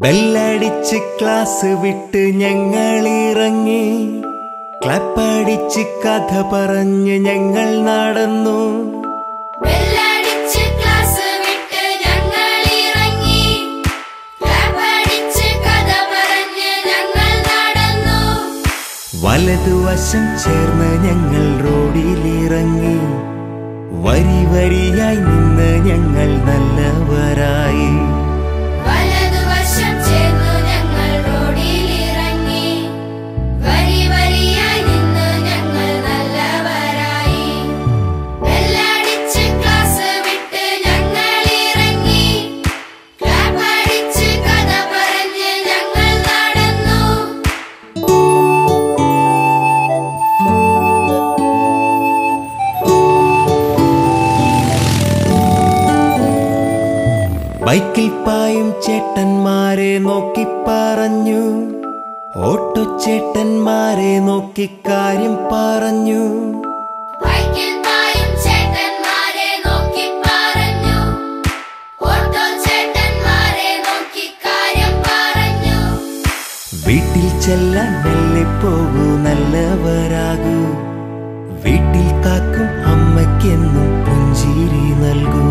ബെല്ലടിച്ച് class വിട്ട് ഞങ്ങൾ ഇറങ്ങി ക്ലപ്പടിച്ച് കഥ പറഞ്ഞ് ഞങ്ങൾ നടന്നു ബെല്ലടിച്ച് ക്ലാസ് വിട്ട് ഞങ്ങൾ ഇറങ്ങി ക്ലാപ്പടിച്ച് കഥ പറഞ്ഞ് ഞങ്ങൾ നടന്നു വലതുവശം ചേർന്ന് ഞങ്ങൾ റോഡിലിറങ്ങി വരി വരിയായി നിന്ന് ഞങ്ങൾ നല്ലവരായി വലതുവശം ചേർന്നു ഞങ്ങൾ റോഡിൽ ഇറങ്ങി വരി വരിയായി നിന്ന് ഞങ്ങൾ നല്ലവരായി ബെല്ലടിച്ച് ക്ലാസ് വിട്ട് ഞങ്ങൾ ഇറങ്ങി ക്ലാപ്പടിച്ച് കഥ പറഞ്ഞ് ഞങ്ങൾ നടന്നു ബൈക്കിൽ പായും ചേട്ടന്മാരെ നോക്കി പറഞ്ഞു ഓട്ടോ ചേട്ടന്മാരെ നോക്കി കാര്യം പറഞ്ഞു ബൈക്കിൽ പായും ചേട്ടന്മാരെ നോക്കി പറഞ്ഞു ഓട്ടോ ചേട്ടന്മാരെ നോക്കി കാര്യം പറഞ്ഞു വീട്ടിൽ ചെല്ലാൻ മെല്ലെ പോകൂ നല്ലവരാകൂ വീട്ടിൽ കാക്കും അമ്മയ്ക്കെന്നും പുഞ്ചിരി നൽകൂ